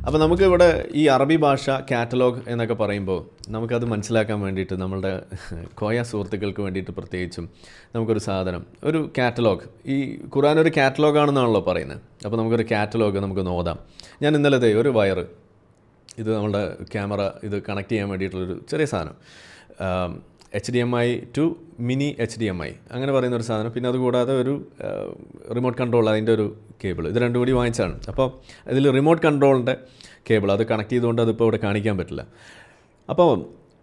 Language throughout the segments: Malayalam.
അപ്പോൾ നമുക്ക് ഇവിടെ ഈ അറബി ഭാഷ കാറ്റലോഗ് എന്നൊക്കെ പറയുമ്പോൾ നമുക്കത് മനസ്സിലാക്കാൻ വേണ്ടിയിട്ട് നമ്മളുടെ കോയ സുഹൃത്തുക്കൾക്ക് വേണ്ടിയിട്ട് പ്രത്യേകിച്ചും നമുക്കൊരു സാധനം ഒരു കാറ്റലോഗ് ഈ ഖുറാൻ ഒരു കാറ്റലോഗ് ആണെന്നാണല്ലോ പറയുന്നത് അപ്പോൾ നമുക്കൊരു കാറ്റലോഗ് നമുക്ക് നോതാം ഞാൻ ഇന്നലെ ദേ ഒരു വയറ് ഇത് നമ്മുടെ ക്യാമറ ഇത് കണക്ട് ചെയ്യാൻ വേണ്ടിയിട്ടുള്ളൊരു ചെറിയ സാധനം H D M I two mini H D M I അങ്ങനെ പറയുന്ന ഒരു സാധനം പിന്നെ അതുകൂടാതെ ഒരു റിമോട്ട് കൺട്രോൾ അതിൻ്റെ ഒരു കേബിൾ ഇത് രണ്ടും കൂടി വാങ്ങിച്ചാണ് അപ്പോൾ ഇതിൽ റിമോട്ട് കൺട്രോളിൻ്റെ കേബിൾ അത് കണക്ട് ചെയ്തുകൊണ്ട് അതിപ്പോൾ ഇവിടെ കാണിക്കാൻ പറ്റില്ല അപ്പോൾ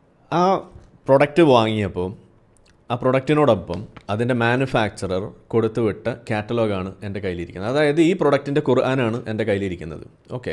ആ പ്രൊഡക്റ്റ് വാങ്ങിയപ്പോൾ ആ പ്രൊഡക്റ്റിനോടൊപ്പം അതിൻ്റെ മാനുഫാക്ചറർ കൊടുത്തുവിട്ട കാറ്റലോഗാണ് എൻ്റെ കയ്യിലിരിക്കുന്നത് അതായത് ഈ പ്രൊഡക്റ്റിൻ്റെ ഖുർആനാണ് എൻ്റെ കയ്യിലിരിക്കുന്നത് ഓക്കെ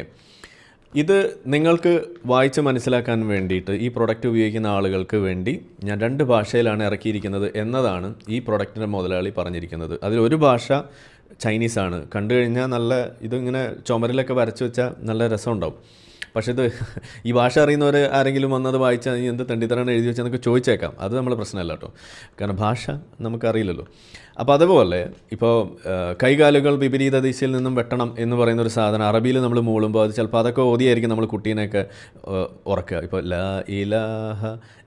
ഇത് നിങ്ങൾക്ക് വായിച്ച് മനസ്സിലാക്കാൻ വേണ്ടിയിട്ട് ഈ പ്രൊഡക്റ്റ് ഉപയോഗിക്കുന്ന ആളുകൾക്ക് വേണ്ടി ഞാൻ രണ്ട് ഭാഷയിലാണ് ഇറക്കിയിരിക്കുന്നത് എന്നതാണ് ഈ പ്രൊഡക്റ്റിൻ്റെ മുതലാളി പറഞ്ഞിരിക്കുന്നത് അതിൽ ഒരു ഭാഷ ചൈനീസാണ് കണ്ടു കഴിഞ്ഞാൽ നല്ല ഇതിങ്ങനെ ചുമരിലൊക്കെ വരച്ച് വെച്ചാൽ നല്ല രസമുണ്ടാവും പക്ഷേ ഇത് ഈ ഭാഷ അറിയുന്നവർ ആരെങ്കിലും വന്നത് വായിച്ചാൽ നീ എന്ത് തെണ്ടിത്തരാണ് എഴുതി വെച്ചാൽ നമുക്ക് ചോദിച്ചേക്കാം അത് നമ്മൾ പ്രശ്നമല്ല കേട്ടോ കാരണം ഭാഷ നമുക്കറിയില്ലല്ലോ അപ്പോൾ അതുപോലെ ഇപ്പോൾ കൈകാലുകൾ വിപരീത ദിശയിൽ നിന്നും വെട്ടണം എന്ന് പറയുന്ന ഒരു സാധനം അറബിയിൽ നമ്മൾ മൂളുമ്പോൾ അത് ചിലപ്പോൾ അതൊക്കെ ഓതിയായിരിക്കും നമ്മൾ കുട്ടീനെയൊക്കെ ഏഹ്, ഉറക്കുക ഇപ്പോൾ ലാ ഇലാഹ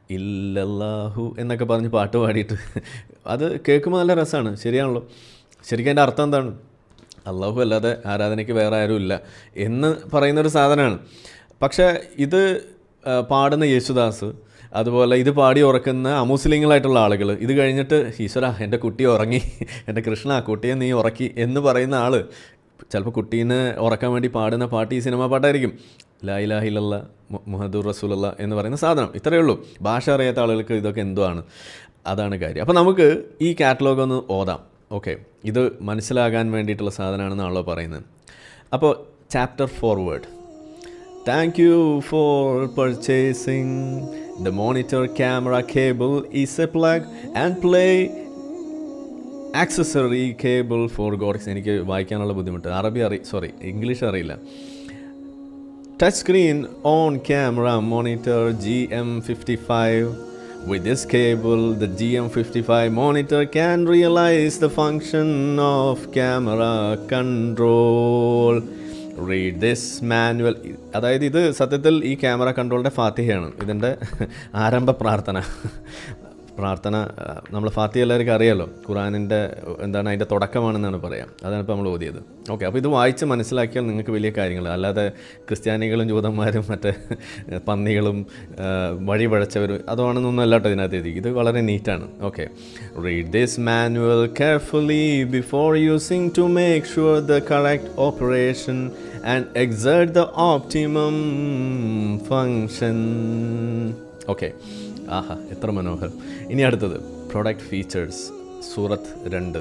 ഇല്ലല്ലാഹു എന്നൊക്കെ പറഞ്ഞ് പാട്ട് പാടിയിട്ട് അത് കേൾക്കുമ്പോൾ നല്ല രസമാണ് ശരിയാണല്ലോ ശരിക്കും അതിൻ്റെ അർത്ഥം എന്താണ് അള്ളാഹു അല്ലാതെ ആരാധനയ്ക്ക് വേറെ ആരും ഇല്ല എന്ന് പറയുന്നൊരു സാധനമാണ് പക്ഷേ ഇത് ആ, പാടുന്ന യേശുദാസ് അതുപോലെ ഇത് പാടി ഉറക്കുന്ന അമുസ്ലിങ്ങളായിട്ടുള്ള ആളുകൾ ഇത് കഴിഞ്ഞിട്ട് ഈശ്വര എൻ്റെ കുട്ടി ഉറങ്ങി എൻ്റെ കൃഷ്ണ കുട്ടിയെ നീ ഉറക്കി എന്ന് പറയുന്ന ആൾ ചിലപ്പോൾ കുട്ടീനെ ഉറക്കാൻ വേണ്ടി പാടുന്ന പാട്ട് ഈ സിനിമ പാട്ടായിരിക്കും ലാ ഇലാഹില്ല മുഹദുർ റസൂലല്ല എന്ന് പറയുന്ന സാധനം ഇത്രയേ ഉള്ളൂ ഭാഷ അറിയാത്ത ആളുകൾക്ക് ഇതൊക്കെ എന്തുവാണ് അതാണ് കാര്യം അപ്പോൾ നമുക്ക് ഈ കാറ്റലോഗ് ഒന്ന് ഓതാം ഓക്കെ ഇത് മനസ്സിലാകാൻ വേണ്ടിയിട്ടുള്ള സാധനമാണെന്നാണല്ലോ പറയുന്നത് അപ്പോൾ chapter forward thank you for purchasing the monitor camera cable is a plug and play accessory cable for Godox എനിക്ക് വായിക്കാനുള്ള ബുദ്ധിമുട്ട് അറബി അറി സോറി ഇംഗ്ലീഷ് അറിയില്ല touch screen on camera monitor G M fifty five With this cable, the GM55 monitor can realize the function of camera control. Read this manual. അതായത് ഇത് സത്യത്തിൽ ഈ ക്യാമറ കൺട്രോളിൻ്റെ ഫാത്തിഹയാണ് ഇതിൻ്റെ ആരംഭ പ്രാർത്ഥന പ്രാർത്ഥന നമ്മൾ ഫാത്തിഹ എല്ലാവർക്കും അറിയാലോ ഖുറാനിൻ്റെ എന്താണ് അതിൻ്റെ തുടക്കമാണെന്നാണ് പറയാം അതാണ് ഇപ്പോൾ നമ്മൾ ഓതിയത് ഓക്കെ അപ്പോൾ ഇത് വായിച്ച് മനസ്സിലാക്കിയാൽ നിങ്ങൾക്ക് വലിയ കാര്യങ്ങൾ അല്ലാതെ ക്രിസ്ത്യാനികളും ജൂതന്മാരും മറ്റേ പന്നികളും ആ, വഴി പഴച്ചവരും അതാണെന്നൊന്നും അല്ലാട്ടോ ഇതിനകത്ത് എഴുതി ഇത് വളരെ നീറ്റാണ് okay read this manual carefully before using to make sure the correct operation and exert the optimum function okay ആഹാ എത്ര മനോഹരം ഇനി അടുത്തത് പ്രൊഡക്റ്റ് ഫീച്ചേഴ്സ് സൂറത്ത് രണ്ട്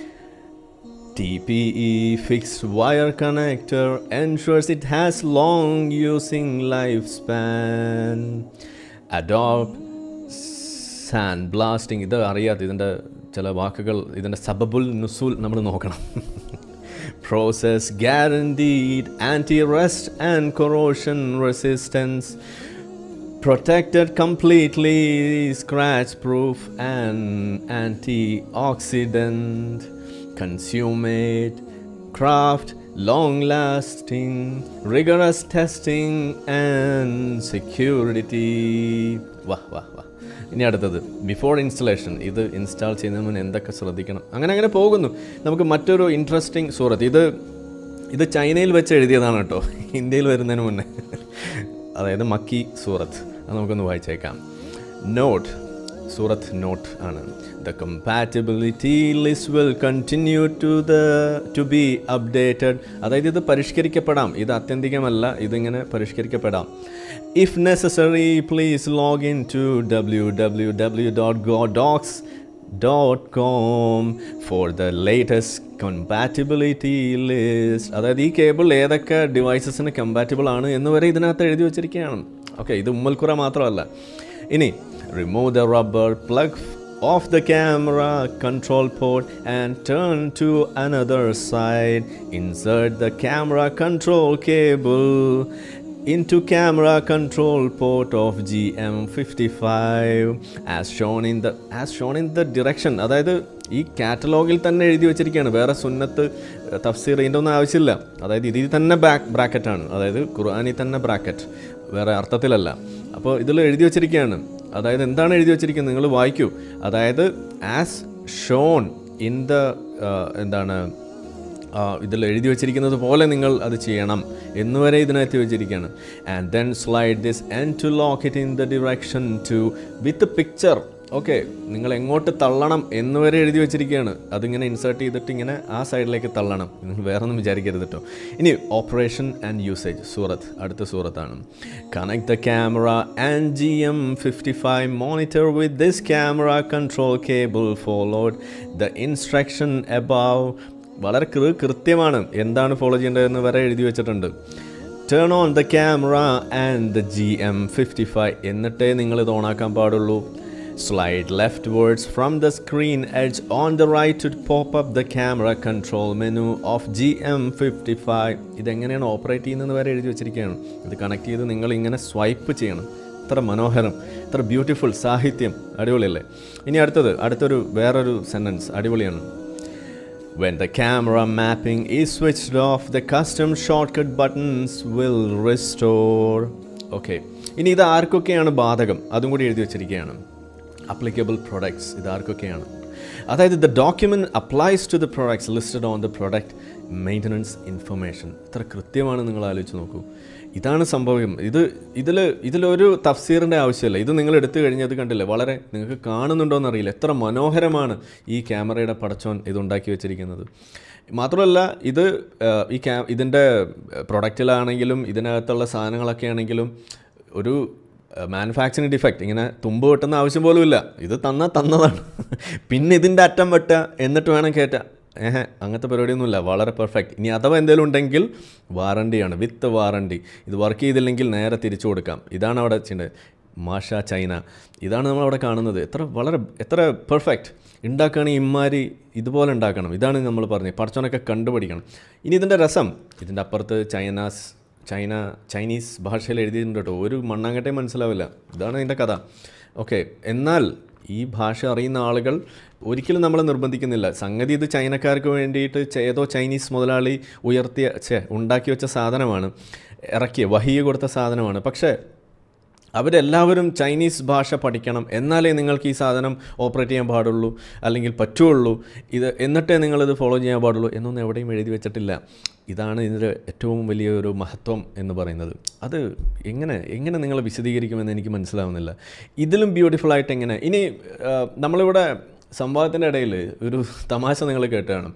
TPE fixed wire connector ensures it has long using lifespan. Adobe sand blasting ഇത് അറിയാത്ത ഇതിൻ്റെ ചില വാക്കുകൾ ഇതിൻ്റെ സബബുൽ നുസൂൽ നമ്മൾ നോക്കണം process guaranteed anti rust and corrosion resistance protected completely, scratch proof and antioxidant, consummate, craft, long lasting, rigorous testing and security. വാ വാ വാ ഇനി അടുത്തത് ബിഫോർ ഇൻസ്റ്റലേഷൻ ഇത് ഇൻസ്റ്റാൾ ചെയ്യുന്നതിന് മുന്നേ എന്തൊക്കെ ശ്രദ്ധിക്കണം അങ്ങനെ അങ്ങനെ പോകുന്നു നമുക്ക് മറ്റൊരു ഇൻട്രസ്റ്റിംഗ് സൂറത്ത് ഇത് ഇത് ചൈനയിൽ വെച്ച് എഴുതിയതാണ് കേട്ടോ ഇന്ത്യയിൽ വരുന്നതിന് മുന്നേ അതായത് മക്കി സൂറത്ത് അത് നമുക്കൊന്ന് വായിച്ചേക്കാം നോട്ട് സൂറത്ത് നോട്ട് ആണ് the compatibility list will continue to the to be updated അതായത് ഇത് പരിഷ്കരിക്കപ്പെടാം ഇത് അത്യന്തികമല്ല ഇതിങ്ങനെ പരിഷ്കരിക്കപ്പെടാം if necessary please log in to W W W dot Godox dot com for the latest compatibility list അതായത് ഈ കേബിൾ ഏതൊക്കെ ഡിവൈസസിന് കമ്പാറ്റബിൾ ആണ് എന്ന് വരെ ഇതിനകത്ത് എഴുതി വച്ചിരിക്കുകയാണ് ഓക്കെ ഇത് ഉമ്മൽക്കുറ മാത്രമല്ല ഇനി remove the rubber plug of the camera control port and turn to another side insert the camera control cable into camera control port of GM55 as shown in the as shown in the direction അതായത് ഈ കാറ്റലോഗിൽ തന്നെ എഴുതി വെച്ചിരിക്കുകയാണ് വേറെ സുന്നത്ത് തഫ്സീർ ഇതിൻ്റെ ഒന്നും ആവശ്യമില്ല അതായത് ഇതിൽ തന്നെ ബാക്ക് ബ്രാക്കറ്റാണ് അതായത് ഖുർആാനിൽ തന്നെ ബ്രാക്കറ്റ് വേറെ അർത്ഥത്തിലല്ല അപ്പോൾ ഇതിൽ എഴുതി വെച്ചിരിക്കുകയാണ് അതായത് എന്താണ് എഴുതി വെച്ചിരിക്കുന്നത് നിങ്ങൾ വായിക്കൂ അതായത് ആസ് ഷോൺ ഇൻ ദ എന്താണ് ഇതിൽ എഴുതി വെച്ചിരിക്കുന്നത് പോലെ നിങ്ങൾ അത് ചെയ്യണം എന്നുവരെ ഇതിനകത്ത് വെച്ചിരിക്കുകയാണ് and then slide this and to lock it in the direction to with picture okay നിങ്ങൾ എങ്ങോട്ട് തള്ളണം എന്നുവരെ എഴുതി വെച്ചിരിക്കുകയാണ് അതിങ്ങനെ ഇൻസേർട്ട് ചെയ്തിട്ട് ഇങ്ങനെ ആ സൈഡിലേക്ക് തള്ളണം നിങ്ങൾ വേറെ ഒന്നും വിചാരിക്കരുത് കേട്ടോ ഇനി ഓപ്പറേഷൻ ആൻഡ് യൂസേജ് സൂറത്ത് അടുത്ത സൂറത്താണ് connect the camera and G M fifty five monitor with this camera control cable followed the instruction above വളരെ കൃ കൃത്യമാണ് എന്താണ് ഫോളോ ചെയ്യേണ്ടതെന്ന് വരെ എഴുതി വെച്ചിട്ടുണ്ട് turn on the camera and the G M fifty five എന്നിട്ടേ നിങ്ങൾ ഇത് ഓണാക്കാൻ പാടുള്ളൂ slide leftwards from the screen edge on the right to pop up the camera control menu of G M fifty five ഇതെങ്ങനെയാണ് ഓപ്പറേറ്റ് ചെയ്യുന്നതെന്ന് വരെ എഴുതി വെച്ചിരിക്കുകയാണ് ഇത് കണക്ട് ചെയ്ത് നിങ്ങൾ ഇങ്ങനെ സ്വൈപ്പ് ചെയ്യണം ഇത്ര മനോഹരം ഇത്ര ബ്യൂട്ടിഫുൾ സാഹിത്യം അടിപൊളിയല്ലേ ഇനി അടുത്തത് അടുത്തൊരു വേറൊരു സെൻറ്റൻസ് അടിപൊളിയാണ് When the camera mapping is switched off, the custom shortcut buttons will restore. Okay ഇനി ഇത് ആർക്കൊക്കെയാണ് ബാധകം അതും കൂടി എഴുതി വെച്ചിരിക്കുകയാണ് അപ്ലിക്കബിൾ പ്രൊഡക്ട്സ് ഇത് ആർക്കൊക്കെയാണ് അതായത് the document applies to the products listed on the product maintenance information ഇത്ര കൃത്യമാണ് നിങ്ങൾ ആലോചിച്ച് നോക്കൂ ഇതാണ് സംഭവം ഇത് ഇതിൽ ഇതിലൊരു തഫ്സീറിൻ്റെ ആവശ്യമില്ല ഇത് നിങ്ങൾ എടുത്തു കഴിഞ്ഞത് കണ്ടില്ലേ വളരെ നിങ്ങൾക്ക് കാണുന്നുണ്ടോ എന്നറിയില്ല എത്ര മനോഹരമാണ് ഈ ക്യാമറയുടെ പടച്ചോൻ ഇത് ഉണ്ടാക്കി വെച്ചിരിക്കുന്നത് മാത്രമല്ല ഇത് ആ, ഈ ക്യാ ഇതിൻ്റെ പ്രൊഡക്റ്റിലാണെങ്കിലും ഇതിനകത്തുള്ള സാധനങ്ങളൊക്കെ ആണെങ്കിലും ഒരു മാനുഫാക്ചറിങ് ഡിഫക്റ്റ് ഇങ്ങനെ തുമ്പ് വെട്ടുന്ന ആവശ്യം പോലും ഇല്ല ഇത് തന്നാൽ തന്നതാണ് പിന്നെ ഇതിൻ്റെ അറ്റം വെട്ടുക എന്നിട്ട് വേണം കയറ്റുക ഏഹ് അങ്ങനത്തെ പരിപാടിയൊന്നുമില്ല വളരെ പെർഫെക്റ്റ് ഇനി അഥവാ എന്തെങ്കിലും ഉണ്ടെങ്കിൽ വാറണ്ടിയാണ് വിത്ത് വാറണ്ടി ഇത് വർക്ക് ചെയ്തില്ലെങ്കിൽ നേരെ തിരിച്ചു കൊടുക്കാം ഇതാണ് അവിടെ ചെയ്യേണ്ടത് മാഷ ചൈന ഇതാണ് നമ്മളവിടെ കാണുന്നത് എത്ര വളരെ എത്ര പെർഫെക്റ്റ് ഉണ്ടാക്കുകയാണെങ്കിൽ ഇമ്മാരി ഇതുപോലെ ഉണ്ടാക്കണം ഇതാണ് നമ്മൾ പറഞ്ഞത് പടച്ചോനൊക്കെ കണ്ടുപിടിക്കണം ഇനി ഇതിൻ്റെ രസം ഇതിൻ്റെ അപ്പുറത്ത് ചൈനാസ് ചൈന ചൈനീസ് ഭാഷയിൽ എഴുതിയിട്ടുണ്ട് കേട്ടോ ഒരു മണ്ണാങ്കട്ടയും മനസ്സിലാവില്ല ഇതാണ് ഇതിൻ്റെ കഥ ഓക്കെ എന്നാൽ ഈ ഭാഷ അറിയുന്ന ആളുകൾ ഒരിക്കലും നമ്മളെ നിർബന്ധിക്കുന്നില്ല സംഗതി ഇത് ചൈനക്കാർക്ക് വേണ്ടിയിട്ട് ചെ- ഏതോ ചൈനീസ് മുതലാളി ഉയർത്തിയ ഛേ ഉണ്ടാക്കി വെച്ച സാധനമാണ് ഇറക്കിയ വഹിയ കൊടുത്ത സാധനമാണ് പക്ഷേ അവരെല്ലാവരും ചൈനീസ് ഭാഷ പഠിക്കണം എന്നാലേ നിങ്ങൾക്ക് ഈ സാധനം ഓപ്പറേറ്റ് ചെയ്യാൻ പാടുള്ളൂ അല്ലെങ്കിൽ പറ്റുള്ളൂ ഇത് എന്നിട്ടേ നിങ്ങളിത് ഫോളോ ചെയ്യാൻ പാടുള്ളൂ എന്നൊന്നും എവിടെയും എഴുതി വെച്ചിട്ടില്ല ഇതാണ് ഇതിൻ്റെ ഏറ്റവും വലിയ ഒരു മഹത്വം എന്ന് പറയുന്നത് അത് എങ്ങനെ എങ്ങനെ നിങ്ങൾ വിശദീകരിക്കുമെന്ന് എനിക്ക് മനസ്സിലാവുന്നില്ല ഇതിലും ബ്യൂട്ടിഫുൾ ആയിട്ട് എങ്ങനെ ഇനി ആ, നമ്മളിവിടെ സംവാദത്തിൻ്റെ ഇടയിൽ ഒരു തമാശ നിങ്ങൾ കേട്ടാണ്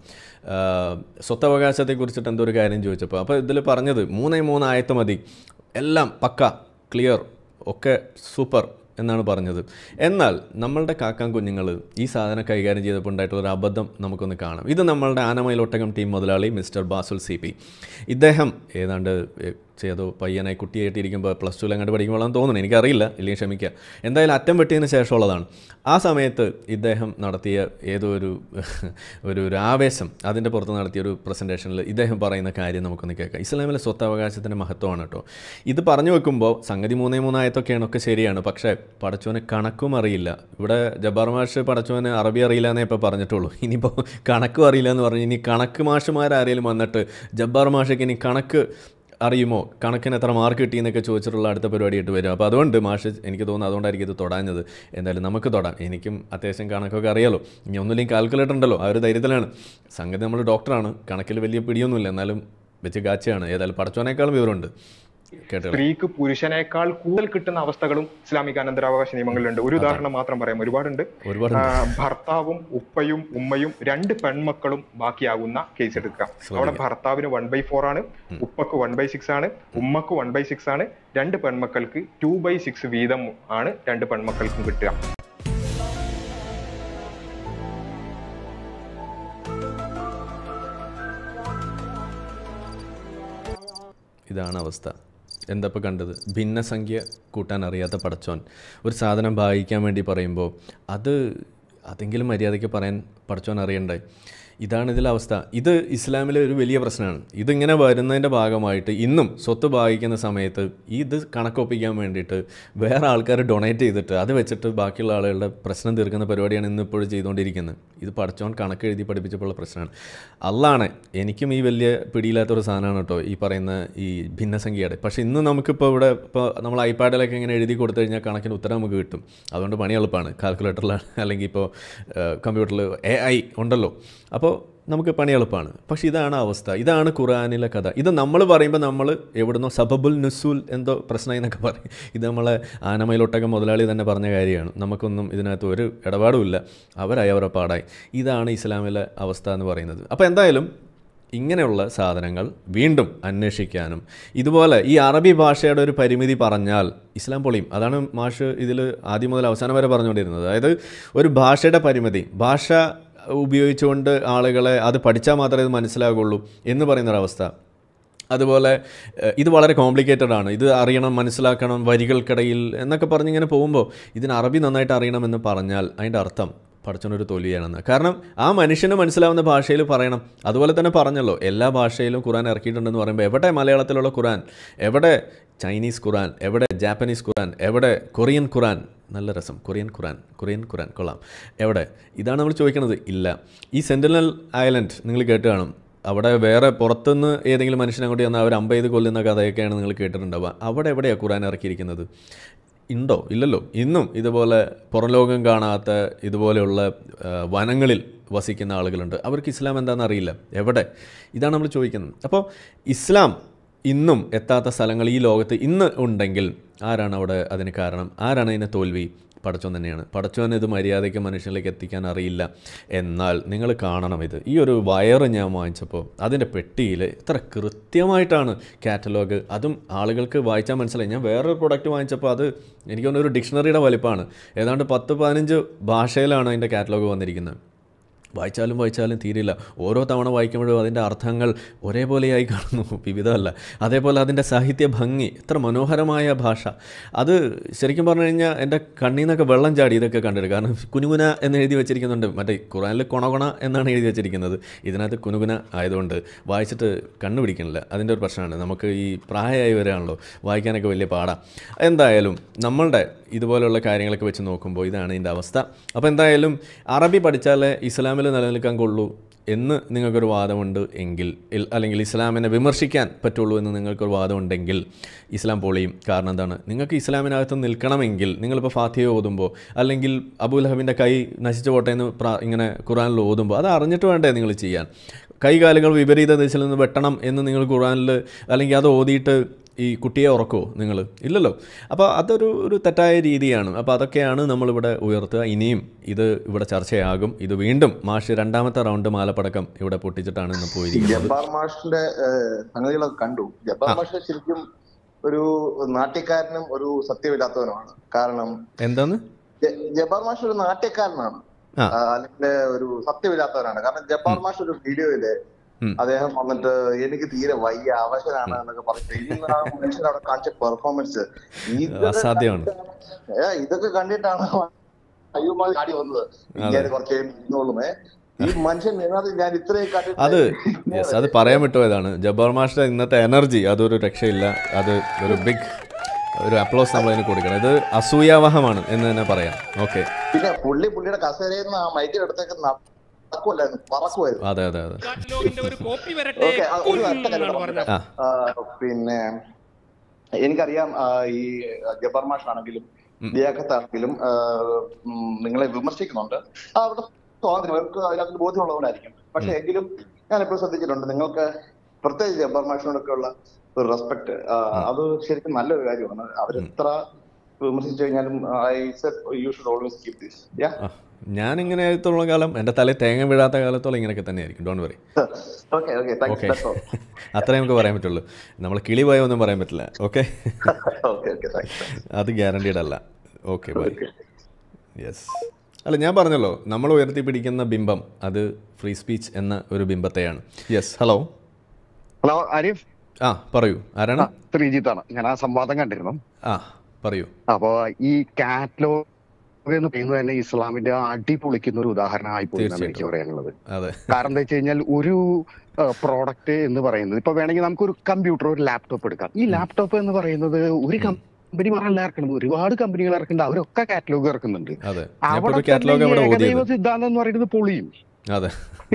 സ്വത്തവകാശത്തെക്കുറിച്ചിട്ട് എന്തോ ഒരു കാര്യം ചോദിച്ചപ്പോൾ അപ്പോൾ ഇതിൽ പറഞ്ഞത് മൂന്നേ മൂന്ന് ആയത്ത് മതി എല്ലാം പക്ക ക്ലിയർ ഒക്കെ സൂപ്പർ എന്നാണ് പറഞ്ഞത് എന്നാൽ നമ്മളുടെ കാക്കാൻ കുഞ്ഞുങ്ങൾ ഈ സാധനം കൈകാര്യം ചെയ്തപ്പോൾ ഉണ്ടായിട്ടുള്ള ഒരു അബദ്ധം നമുക്കൊന്ന് കാണാം ഇത് നമ്മളുടെ ആനമയിലൊട്ടകം ടീം മുതലാളി മിസ്റ്റർ ബാസുൽ സി പി ഇദ്ദേഹം ഏതാണ്ട് എ, ചെയ്തോ പയ്യനായി കുട്ടിയായിട്ട് ഇരിക്കുമ്പോൾ പ്ലസ് ടുവിൽ അങ്ങോട്ട് പഠിക്കുമ്പോഴാണെന്ന് തോന്നുന്നു എനിക്കറിയില്ല ഇല്ലെങ്കിൽ ക്ഷമിക്കുക എന്തായാലും അറ്റം വെട്ടിയതിന് ശേഷമുള്ളതാണ് ആ സമയത്ത് ഇദ്ദേഹം നടത്തിയ ഏതോ ഒരു ഒരു ഒരു ആവേശം അതിൻ്റെ പുറത്ത് നടത്തിയ ഒരു പ്രസൻറ്റേഷനിൽ ഇദ്ദേഹം പറയുന്ന കാര്യം നമുക്കൊന്ന് കേൾക്കാം ഇസ്ലാമിലെ സ്വത്തവകാശത്തിൻ്റെ മഹത്വമാണ് കേട്ടോ ഇത് പറഞ്ഞു വെക്കുമ്പോൾ സംഗതി മൂന്നേ മൂന്നായത്തൊക്കെയാണ് ഒക്കെ ശരിയാണ് പക്ഷേ പടച്ചോന് കണക്കും അറിയില്ല ഇവിടെ ജബ്ബാർ മാഷ് പടച്ചോന് അറബി അറിയില്ല എന്നേ ഇപ്പോൾ പറഞ്ഞിട്ടുള്ളൂ ഇനിയിപ്പോൾ കണക്കും അറിയില്ല എന്ന് പറഞ്ഞു ഇനി കണക്ക് മാഷുമാരാരെങ്കിലും വന്നിട്ട് ജബ്ബാർ മാഷയ്ക്ക് ഇനി കണക്ക് അറിയുമോ കണക്കിന് എത്ര മാർക്ക് കിട്ടിയെന്നൊക്കെ ചോദിച്ചിട്ടുള്ള അടുത്ത പരിപാടിയായിട്ട് വരും അപ്പോൾ അതുകൊണ്ട് മാഷ് എനിക്ക് തോന്നുന്നു അതുകൊണ്ടായിരിക്കും ഇത് തൊടാഞ്ഞത് എന്തായാലും നമുക്ക് തൊടാം എനിക്കും അത്യാവശ്യം കണക്കൊക്കെ അറിയാലോ ഇനി ഒന്നുമില്ലെങ്കിൽ കാൽക്കുലേറ്റർ ഉണ്ടല്ലോ ആ ഒരു ധൈര്യത്തിലാണ് സംഗതി നമ്മൾ ഡോക്ടറാണ് കണക്കിൽ വലിയ പിടിയൊന്നുമില്ല എന്നാലും വെച്ച് കാച്ചയാണ് ഏതായാലും പടച്ചോനേക്കാളും വിവരമുണ്ട് കേട്ടോ സ്ത്രീക്ക് പുരുഷനേക്കാൾ കൂടുതൽ കിട്ടുന്ന അവസ്ഥകളും ഇസ്ലാമിക അനന്തരാവകാശ നിയമങ്ങളിലുണ്ട് ഒരു ഉദാഹരണം മാത്രം പറയാം ഒരുപാടുണ്ട് ഒരുപാട് ആ, ഭർത്താവും ഉപ്പയും ഉമ്മയും രണ്ട് പെൺമക്കളും ബാക്കിയാകുന്ന കേസ് എടുക്കുക അവിടെ ഭർത്താവിന് വൺ ബൈ ഫോർ ആണ് ഉപ്പക്ക് വൺ ബൈ സിക്സ് ആണ് ഉമ്മക്ക് വൺ ബൈ സിക്സ് ആണ് രണ്ട് പെൺമക്കൾക്ക് ടു ബൈ സിക്സ് വീതം ആണ് രണ്ട് പെൺമക്കൾക്കും കിട്ടുക ഇതാണ് അവസ്ഥ എന്താ ഇപ്പോൾ കണ്ടത് ഭിന്നസംഖ്യ കൂട്ടാൻ അറിയാത്ത പടച്ചോൻ ഒരു സാധനം ഭാഗിക്കാൻ വേണ്ടി പറയുമ്പോൾ അത് അതെങ്കിലും മര്യാദയ്ക്ക് പറയാൻ പടച്ചോൻ അറിയണ്ടേ ഇതാണ് ഇതിലെ അവസ്ഥ ഇത് ഇസ്ലാമിലെ ഒരു വലിയ പ്രശ്നമാണ് ഇതിങ്ങനെ വരുന്നതിൻ്റെ ഭാഗമായിട്ട് ഇന്നും സ്വത്ത് ഭാഗിക്കുന്ന സമയത്ത് ഇത് കണക്കൊപ്പിക്കാൻ വേണ്ടിയിട്ട് വേറെ ആൾക്കാർ ഡൊണേറ്റ് ചെയ്തിട്ട് അത് വെച്ചിട്ട് ബാക്കിയുള്ള ആളുകളുടെ പ്രശ്നം തീർക്കുന്ന പരിപാടിയാണ് ഇന്ന് ഇപ്പോഴും ചെയ്തുകൊണ്ടിരിക്കുന്നത് ഇത് പഠിച്ചോൻ കണക്ക് എഴുതി പഠിപ്പിച്ചപ്പോഴുള്ള പ്രശ്നമാണ് അല്ലാണ് എനിക്കും ഈ വലിയ പിടിയില്ലാത്തൊരു സാധനമാണ് കേട്ടോ ഈ പറയുന്ന ഈ ഭിന്നസംഖ്യയുടെ പക്ഷേ ഇന്ന് നമുക്കിപ്പോൾ ഇവിടെ ഇപ്പോൾ നമ്മൾ ഐപാഡിലൊക്കെ ഇങ്ങനെ എഴുതി കൊടുത്തു കഴിഞ്ഞാൽ കണക്കിന് ഉത്തരം നമുക്ക് കിട്ടും അതുകൊണ്ട് പണി എളുപ്പമാണ് കാൽക്കുലേറ്ററിലാണ് അല്ലെങ്കിൽ ഇപ്പോൾ കമ്പ്യൂട്ടറിൽ എ ഐ ഉണ്ടല്ലോ അപ്പോൾ നമുക്ക് പണി എളുപ്പമാണ് പക്ഷേ ഇതാണ് അവസ്ഥ ഇതാണ് ഖുറാനിലെ കഥ ഇത് നമ്മൾ പറയുമ്പോൾ നമ്മൾ എവിടുന്നോ സബബുൽ നുസൂൽ എന്തോ പ്രശ്നമായി എന്നൊക്കെ പറയും ഇത് നമ്മളെ ആനമയിലൊട്ടകം മുതലാളി തന്നെ പറഞ്ഞ കാര്യമാണ് നമുക്കൊന്നും ഇതിനകത്ത് ഒരു ഇടപാടുമില്ല അവരായി അവരുടെ പാടായി ഇതാണ് ഇസ്ലാമിലെ അവസ്ഥ എന്ന് പറയുന്നത് അപ്പോൾ എന്തായാലും ഇങ്ങനെയുള്ള സാധനങ്ങൾ വീണ്ടും അന്വേഷിക്കാനും ഇതുപോലെ ഈ അറബി ഭാഷയുടെ ഒരു പരിമിതി പറഞ്ഞാൽ ഇസ്ലാം പൊളിയും അതാണ് മാഷ് ഇതിൽ ആദ്യം മുതൽ അവസാനം വരെ പറഞ്ഞുകൊണ്ടിരുന്നത് അതായത് ഒരു ഭാഷയുടെ പരിമിതി ഭാഷ ഉപയോഗിച്ചുകൊണ്ട് ആളുകളെ അത് പഠിച്ചാൽ മാത്രമേ ഇത് മനസ്സിലാകുള്ളൂ എന്ന് പറയുന്നൊരവസ്ഥ അതുപോലെ ഏഹ്, ഇത് വളരെ കോംപ്ലിക്കേറ്റഡ് ആണ് ഇത് അറിയണം മനസ്സിലാക്കണം വരികൾക്കിടയിൽ എന്നൊക്കെ പറഞ്ഞിങ്ങനെ പോകുമ്പോൾ ഇതിന് അറബി നന്നായിട്ട് അറിയണമെന്ന് പറഞ്ഞാൽ അതിൻ്റെ അർത്ഥം പഠിച്ചൊരു തോൽവിയാണെന്ന് കാരണം ആ മനുഷ്യന് മനസ്സിലാവുന്ന ഭാഷയിൽ പറയണം അതുപോലെ തന്നെ പറഞ്ഞല്ലോ എല്ലാ ഭാഷയിലും ഖുറാൻ ഇറക്കിയിട്ടുണ്ടെന്ന് പറയുമ്പോൾ എവിടെ മലയാളത്തിലുള്ള ഖുറാൻ എവിടെ ചൈനീസ് ഖുറാൻ എവിടെ ജാപ്പനീസ് ഖുറാൻ എവിടെ കൊറിയൻ ഖുറാൻ നല്ല രസം കൊറിയൻ ഖുറാൻ കൊറിയൻ ഖുറാൻ കൊള്ളാം എവിടെ ഇതാണ് നമ്മൾ ചോദിക്കുന്നത് ഇല്ല ഈ സെൻറ്റിനൽ ഐലൻഡ് നിങ്ങൾ കേട്ട് കാണും അവിടെ വേറെ പുറത്തുനിന്ന് ഏതെങ്കിലും മനുഷ്യനെ അങ്ങോട്ട് ചെന്നാൽ അവർ അമ്പത് കൊല്ലുന്ന കഥയൊക്കെയാണ് നിങ്ങൾ കേട്ടിട്ടുണ്ടാവുക അവിടെ എവിടെയാണ് ഖുറാൻ ഇറക്കിയിരിക്കുന്നത് ഉണ്ടോ ഇല്ലല്ലോ ഇന്നും ഇതുപോലെ പുറം ലോകം കാണാത്ത ഇതുപോലെയുള്ള ആ, വനങ്ങളിൽ വസിക്കുന്ന ആളുകളുണ്ട് അവർക്ക് ഇസ്ലാം എന്താണെന്ന് അറിയില്ല എവിടെ ഇതാണ് നമ്മൾ ചോദിക്കുന്നത് അപ്പോൾ ഇസ്ലാം ഇന്നും എത്താത്ത സ്ഥലങ്ങൾ ഈ ലോകത്ത് ഇന്ന് ഉണ്ടെങ്കിൽ ആരാണ് അവിടെ അതിന് കാരണം ആരാണ് അതിന് തോൽവി പടച്ചോൻ തന്നെയാണ് പടച്ചോൻ ഇത് മര്യാദയ്ക്ക് മനുഷ്യനിലേക്ക് എത്തിക്കാൻ അറിയില്ല എന്നാൽ നിങ്ങൾ കാണണം ഇത് ഈ ഒരു വയറ് ഞാൻ വാങ്ങിച്ചപ്പോൾ അതിൻ്റെ പെട്ടിയിൽ ഇത്ര കൃത്യമായിട്ടാണ് കാറ്റലോഗ് അതും ആളുകൾക്ക് വായിച്ചാൽ മനസ്സിലായി ഞാൻ വേറൊരു പ്രൊഡക്റ്റ് വാങ്ങിച്ചപ്പോൾ അത് എനിക്ക് തോന്നുന്നു ഒരു ഡിക്ഷണറിയുടെ വലിപ്പമാണ് ഏതാണ്ട് പത്ത് പതിനഞ്ച് ഭാഷയിലാണ് അതിൻ്റെ കാറ്റലോഗ് വന്നിരിക്കുന്നത് വായിച്ചാലും വായിച്ചാലും തീരില്ല ഓരോ തവണ വായിക്കുമ്പോഴും അതിൻ്റെ അർത്ഥങ്ങൾ ഒരേപോലെയായി കാണുന്നു വിവിധമല്ല അതേപോലെ അതിൻ്റെ സാഹിത്യ ഭംഗി എത്ര മനോഹരമായ ഭാഷ അത് ശരിക്കും പറഞ്ഞു കഴിഞ്ഞാൽ എൻ്റെ കണ്ണിൽ നിന്നൊക്കെ വെള്ളം ചാടി ഇതൊക്കെ കണ്ടിട്ട് കാരണം കുനുകുന എന്ന് എഴുതി വെച്ചിരിക്കുന്നുണ്ട് മറ്റേ ഖുറാനിൽ കൊണകൊണ എന്നാണ് എഴുതി വെച്ചിരിക്കുന്നത് ഇതിനകത്ത് കുനുകുന ആയതുകൊണ്ട് വായിച്ചിട്ട് കണ്ണു പിടിക്കണില്ല അതിൻ്റെ ഒരു പ്രശ്നമാണ് നമുക്ക് ഈ പ്രായമായി വരികയാണല്ലോ വായിക്കാനൊക്കെ വലിയ പാടാണ് എന്തായാലും നമ്മളുടെ ഇതുപോലുള്ള കാര്യങ്ങളൊക്കെ വെച്ച് നോക്കുമ്പോൾ ഇതാണ് ഇതിൻ്റെ അവസ്ഥ അപ്പോൾ എന്തായാലും അറബി പഠിച്ചാലേ ഇസ്ലാമിൽ നിലനിൽക്കാൻ കൊള്ളൂ എന്ന് നിങ്ങൾക്കൊരു വാദമുണ്ട് എങ്കിൽ ഇൽ- അല്ലെങ്കിൽ ഇസ്ലാമിനെ വിമർശിക്കാൻ പറ്റുള്ളൂ എന്ന് നിങ്ങൾക്കൊരു വാദമുണ്ടെങ്കിൽ ഇസ്ലാം പൊളിയും കാരണം എന്താണ് നിങ്ങൾക്ക് ഇസ്ലാമിനകത്ത് നിൽക്കണമെങ്കിൽ നിങ്ങളിപ്പോൾ ഫാത്തിഹ ഓതുമ്പോൾ അല്ലെങ്കിൽ അബുലഹബിൻ്റെ കൈ നശിച്ചു പോട്ടെ എന്ന് പ്രാ ഇങ്ങനെ ഖുറാനിൽ ഓതുമ്പോൾ അത് അറിഞ്ഞിട്ട് വേണ്ടേ നിങ്ങൾ ചെയ്യാൻ കൈകാലുകൾ വിപരീത ദിശയിൽ നിന്ന് വെട്ടണം എന്ന് നിങ്ങൾ ഖുറാനിൽ അല്ലെങ്കിൽ അത് ഓതിയിട്ട് ഈ കുട്ടിയെ ഉറക്കുമോ നിങ്ങൾ ഇല്ലല്ലോ അപ്പോൾ അതൊരു ഒരു തെറ്റായ രീതിയാണ് അപ്പോൾ അതൊക്കെയാണ് നമ്മളിവിടെ ഉയർത്തുക ഇനിയും ഇത് ഇവിടെ ചർച്ചയാകും ഇത് വീണ്ടും മാഷ് രണ്ടാമത്തെ റൗണ്ട് മാലപ്പടക്കം ഇവിടെ പൊട്ടിച്ചിട്ടാണ് ഇന്ന് പോയിരിക്കുന്നത് ജബ്ബാർ മാഷിന്റെ ഏഹ്, സംഗതികളൊക്കെ കണ്ടു ജബ്ബാർ മാഷ് ശരിക്കും ഒരു നാട്യക്കാരനും ഒരു സത്യമില്ലാത്തവനുമാണ് കാരണം എന്താന്ന് ജ- ജബ്ബാർ മാഷ് ഒരു നാട്യക്കാരനാണ് ആ. ആ, അല്ലെങ്കിൽ ഒരു സത്യമില്ലാത്തവനാണ് കാരണം ജബ്ബാർ മാഷ് ഒരു വീഡിയോയില് ഉം. അദ്ദേഹം വന്നിട്ട് എനിക്ക് തീരെ വയ്യ അവശനാണ് എന്നൊക്കെ പറഞ്ഞിട്ട് ഇന്ന് ആ മനുഷ്യൻ അവിടെ കാണിച്ച പെർഫോമൻസ് അസാധ്യമാണ് ഇതൊക്കെ കണ്ടിട്ടാണ് അയ്യോമാതി ചാടി വന്നത് ഇങ്ങനെ കുറച്ച് ഇരുന്നോളുമേ ഈ മനുഷ്യൻ ഇതിനകത്ത് ഞാൻ ഇത്രയും കണ്ടിട്ട് അത് യെസ് അത് പറയാൻ വിട്ടുപോയതാണ് ജബ്ബാർ മാഷിന്റെ ഇന്നത്തെ എനർജി അതൊരു രക്ഷയില്ല അത് ഒരു ബിഗ് ഒരു അപ്ലോസ് നമ്മൾ അതിന് കൊടുക്കണം ഇത് അസൂയാവഹമാണ് എന്ന് തന്നെ പറയാം ഓക്കെ പിന്നെ പുള്ളി പുള്ളിയുടെ കസേരയിൽ നിന്ന് ആ മൈക്കിലെടുത്തേക്ക് നടക്കുമല്ലായിരുന്നു പറക്കുമായിരുന്നു അതെ അതെ അതെ കാറ്റലോഗിന്റെ ഒരു കോപ്പി വരട്ടെ ഓക്കെ ഒരു ഒറ്റ കാര്യം എന്നാണ് പറഞ്ഞത്. പറഞ്ഞത് ആ ആ, പിന്നെ എനിക്കറിയാം ആ, ഈ ജബ്ബാർ മാഷ് ആണെങ്കിലും ലിയാഖത്ത് ആണെങ്കിലും ആ, ഉം, നിങ്ങളെ വിമർശിക്കുന്നുണ്ട് ആ, അവരുടെ സ്വാതന്ത്ര്യം അവർക്ക് അതിനകത്ത് ബോധ്യമുള്ളവരായിരിക്കും പക്ഷെ എങ്കിലും ഞാൻ എപ്പോഴും ശ്രദ്ധിച്ചിട്ടുണ്ട് നിങ്ങൾക്ക് പ്രത്യേകിച്ച് ജബ്ബാർ മാഷിനോടൊക്കെ ഉള്ള ഒരു റെസ്പെക്ട് അത് ശരിക്കും നല്ലൊരു കാര്യമാണ് അവരെത്ര വിമർശിച്ചു കഴിഞ്ഞാലും I you should always keep this യാ ആ ഞാനിങ്ങനെ എത്തുള്ള കാലം എൻ്റെ തലയിൽ തേങ്ങ വീഴാത്ത കാലത്തോളം ഇങ്ങനെയൊക്കെ തന്നെയായിരിക്കും don't worry okay okay thanks okay that's all അത്രേ നമുക്ക് പറയാൻ പറ്റുള്ളൂ നമ്മൾ കിളി പോയ ഒന്നും പറയാൻ പറ്റില്ല ഓക്കെ ഓക്കെ ഓക്കെ താങ്ക്സ് അത് ഗ്യാരണ്ടീഡ് അല്ല ഓക്കെ ബൈ യെസ് അല്ല ഞാൻ പറഞ്ഞല്ലോ നമ്മൾ ഉയർത്തിപ്പിടിക്കുന്ന ബിംബം അത് ഫ്രീ സ്പീച്ച് എന്ന ഒരു ബിംബത്തെയാണ് യെസ് ഹലോ ഹലോ ആരിഫ് ആ പറയൂ ആരാണ് ശ്രീജിത്താണ് ഞാൻ ആ സംവാദം കണ്ടിരുന്നു ആ പറയൂ അപ്പോ ഈ കാറ്റലോഗ് എന്ന് പറയുന്നത് തന്നെ ഇസ്ലാമിന്റെ അടി പൊളിക്കുന്ന ഒരു ഉദാഹരണമായി പോയി എന്നാണ് എനിക്ക് തീർച്ചയായിട്ടും. പറയാനുള്ളത് അതെ കാരണം എന്താ വെച്ച് കഴിഞ്ഞാൽ ഒരു പ്രോഡക്റ്റ് എന്ന് പറയുന്നത് ഇപ്പൊ വേണമെങ്കിൽ നമുക്ക് ഒരു കമ്പ്യൂട്ടർ ഒരു ലാപ്ടോപ്പ് എടുക്കാം ഈ ലാപ്ടോപ്പ് എന്ന് പറയുന്നത് ഒരു കമ്പനി മാത്രമല്ല ഇറക്കുന്നത് ഒരുപാട് കമ്പനികൾ ഇറക്കുന്നുണ്ട് അവരൊക്കെ കാറ്റലോഗ് ഇറക്കുന്നുണ്ട് അതെ ഞാൻ അവിടെ ഒരു കാറ്റലോഗ് തന്നെ അവിടെ ഈ ഏകദൈവ ഓതിയത് സിദ്ധാന്തം എന്ന് പറയുന്നത് പൊളിയും അതെ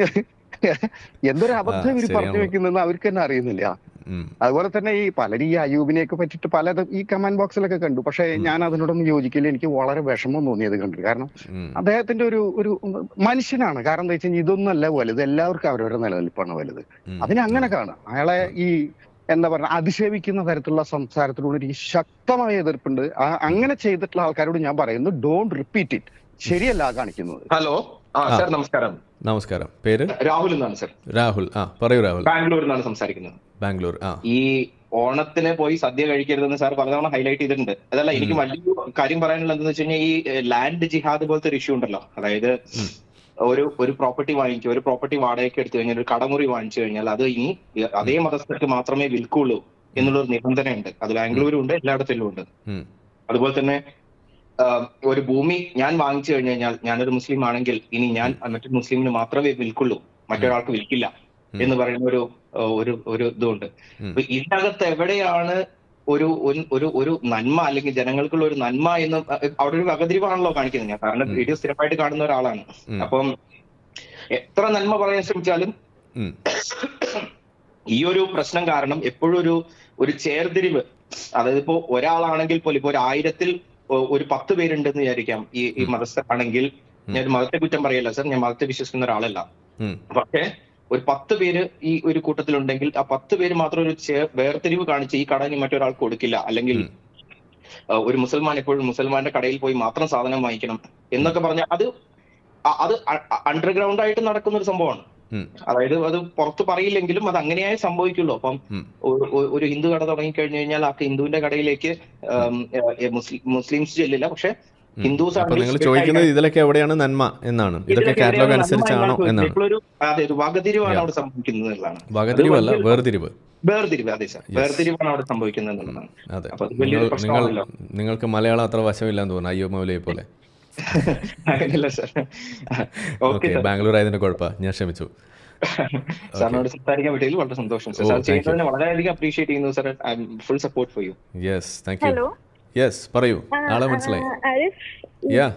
എന്തൊരു അബദ്ധം ഇവർ പറഞ്ഞു ശരിയാണല്ലോ. വെക്കുന്നതെന്ന് അവർക്ക് തന്നെ അറിയുന്നില്ല ഉം. അതുപോലെ തന്നെ ഈ പലരും ഈ അയൂബിനെയൊക്കെ പറ്റിയിട്ട് പലതും ഈ കമന്റ് ബോക്സിലൊക്കെ കണ്ടു പക്ഷെ ഞാൻ അതിനോടൊന്നും യോജിക്കില്ല എനിക്ക് വളരെ വിഷമം തോന്നിയത് കണ്ടു കാരണം ഉം. അദ്ദേഹത്തിന്റെ ഒരു ഒരു മനുഷ്യനാണ് കാരണം എന്താ വെച്ച് കഴിഞ്ഞാൽ ഇതൊന്നല്ല വലുത് എല്ലാവർക്കും അവരവരുടെ നിലനിൽപ്പാണ് വലുത് ഉം. അതിനെ അങ്ങനെ കാണാം അയാളെ ഈ എന്താ പറയുക അധിക്ഷേപിക്കുന്ന തരത്തിലുള്ള സംസാരത്തിനോട് എനിക്ക് ശക്തമായ എതിർപ്പുണ്ട് ആ- അങ്ങനെ ചെയ്തിട്ടുള്ള ആൾക്കാരോട് ഞാൻ പറയുന്നു ഡോണ്ട് റിപ്പീറ്റ് ഇറ്റ് ശരിയല്ല ആ കാണിക്കുന്നത് ഹലോ ആ ആ. സാർ നമസ്കാരം നമസ്കാരം പേര് രാഹുൽ എന്നാണ് സാർ രാഹുൽ ആ പറയൂ രാഹുൽ ബാംഗ്ലൂരിൽ നിന്നാണ് സംസാരിക്കുന്നത് ബാംഗ്ലൂർ ആ ഈ ഓണത്തിന് പോയി സദ്യ കഴിക്കരുതെന്ന് സാർ പലതവണ ഹൈലൈറ്റ് ചെയ്തിട്ടുണ്ട് അതല്ല എനിക്ക് വലിയൊരു കാര്യം പറയാനുള്ളത് എന്താണെന്ന് വെച്ച് കഴിഞ്ഞാൽ ഈ ലാൻഡ് ജിഹാദ് പോലത്തെ ഒരു ഇഷ്യൂ ഉണ്ടല്ലോ അതായത് ഉം. ഒരു ഒരു പ്രോപ്പർട്ടി വാങ്ങിക്കുക ഒരു പ്രോപ്പർട്ടി വാടകയ്ക്ക് എടുത്തു കഴിഞ്ഞാൽ ഒരു കടമുറി വാങ്ങിച്ചു കഴിഞ്ഞാൽ അത് ഇനി അതേ മതസ്ഥർക്ക് മാത്രമേ വിൽക്കുള്ളൂ എന്നുള്ളൊരു നിബന്ധനയുണ്ട് അത് ബാംഗ്ലൂരും ഉണ്ട് എല്ലായിടത്തിലും ഉണ്ട് ഉം. അതുപോലെ തന്നെ ആ, ഒരു ഭൂമി ഞാൻ വാങ്ങിച്ചു കഴിഞ്ഞു കഴിഞ്ഞാൽ ഞാനൊരു മുസ്ലിം ആണെങ്കിൽ ഇനി ഞാൻ മറ്റൊരു മുസ്ലിമിന് മാത്രമേ വിൽക്കുള്ളൂ മറ്റൊരാൾക്ക് വിൽക്കില്ല ഉം. എന്ന് പറയുന്ന ഒരു ആ, ഒരു ഒരു ഇതുണ്ട് ഉം. അപ്പൊ ഇതിനകത്ത് എവിടെയാണ് ഒരു ഒരു- ഒരു ഒരു നന്മ അല്ലെങ്കിൽ ജനങ്ങൾക്കുള്ള ഒരു നന്മ എന്ന് അവിടെ ഒരു വകതിരിവാണല്ലോ കാണിക്കുന്നത് ഞാൻ കാരണം ഉം. വീഡിയോ സ്ഥിരമായിട്ട് കാണുന്ന ഒരാളാണ് ഉം. അപ്പം എത്ര നന്മ പറയാൻ ശ്രമിച്ചാലും ഉം. ഈ ഒരു പ്രശ്നം കാരണം എപ്പോഴും ഒരു ഒരു ചേർതിരിവ് അതായത് ഇപ്പോ ഒരാളാണെങ്കിൽ പോലും ഇപ്പൊ ഒരു ആയിരത്തിൽ ഒ- ഒരു പത്ത് പേരുണ്ടെന്ന് വിചാരിക്കാം ഈ ഈ മതസ്ഥരാണെങ്കിൽ ഞാൻ ഒരു മതത്തെ കുറ്റം പറയല്ല സർ ഞാൻ മതത്തെ വിശ്വസിക്കുന്ന ഒരാളല്ല ഉം. പക്ഷേ ഒരു പത്ത് പേര് ഈ ഒരു കൂട്ടത്തിലുണ്ടെങ്കിൽ ആ പത്ത് പേര് മാത്രം ഒരു ചേ- വേർതിരിവ് കാണിച്ച് ഈ കട ഇനി മറ്റൊരാൾക്ക് കൊടുക്കില്ല അല്ലെങ്കിൽ ഉം. ആ, ഒരു മുസൽമാൻ എപ്പോഴും മുസൽമാന്റെ കടയിൽ പോയി മാത്രം സാധനം വാങ്ങിക്കണം എന്നൊക്കെ പറഞ്ഞാൽ അത് അ- അത് അണ്ടർഗ്രൗണ്ട് ആയിട്ട് നടക്കുന്ന ഒരു സംഭവമാണ് ഉം. അതായത് അത് പുറത്ത് പറയില്ലെങ്കിലും അത് അങ്ങനെയായി സംഭവിക്കുള്ളൂ അപ്പം ഉം. ഒരു- ഒരു- ഒരു ഹിന്ദു കട തുടങ്ങി കഴിഞ്ഞു കഴിഞ്ഞാൽ ആ ഹിന്ദുവിന്റെ കടയിലേക്ക് ആം, ഏ, മുസ്ലിം മുസ്ലിംസ് ചെല്ലില്ല പക്ഷെ ഉം. ഹിന്ദുസ് അപ്പൊ നിങ്ങൾ ചോദിക്കുന്നത് ഇതിലൊക്കെ എവിടെയാണ് നന്മ എന്നാണ് ഇതൊക്കെ കാറ്റലോഗ് അനുസരിച്ചാണോ എന്നാണ് ഇപ്പോഴൊരു അതെ ഒരു വകതിരിവാണ് Yeah. അവിടെ സംഭവിക്കുന്നത് എന്നുള്ളതാണ് വകതിരിവല്ല അത് വലിയ- വേർതിരിവ് വേർതിരിവ് അതെ സാർ Yes. വേർതിരിവാണ് അവിടെ സംഭവിക്കുന്നത് എന്നുള്ളതാണ് അതെ അപ്പൊ അത് നിങ്ങൾ വലിയൊരു നിങ്ങൾ പ്രശ്നമാണല്ലോ നിങ്ങൾക്ക് മലയാളം അത്ര വശമില്ലാന്ന് തോന്നുന്നു അയ്യോ മൗലയെ പോലെ അങ്ങനെയല്ല sir okay okay sir Bangalore ആയതിന്റെ കുഴപ്പ ഞാൻ ക്ഷമിച്ചു സാറിനോട് സംസാരിക്കാൻ പറ്റിയതിൽ വളരെ സന്തോഷം ഓ, സാർ സാർ thank you. ചെയ്യുന്നതിനെ വളരെയധികം അപ്രീഷിയേറ്റ് ചെയ്യുന്നു sir I'm full support for you yes thank you hello yes പറയൂ ആളെ മനസ്സിലായി ആരിഫ് യാ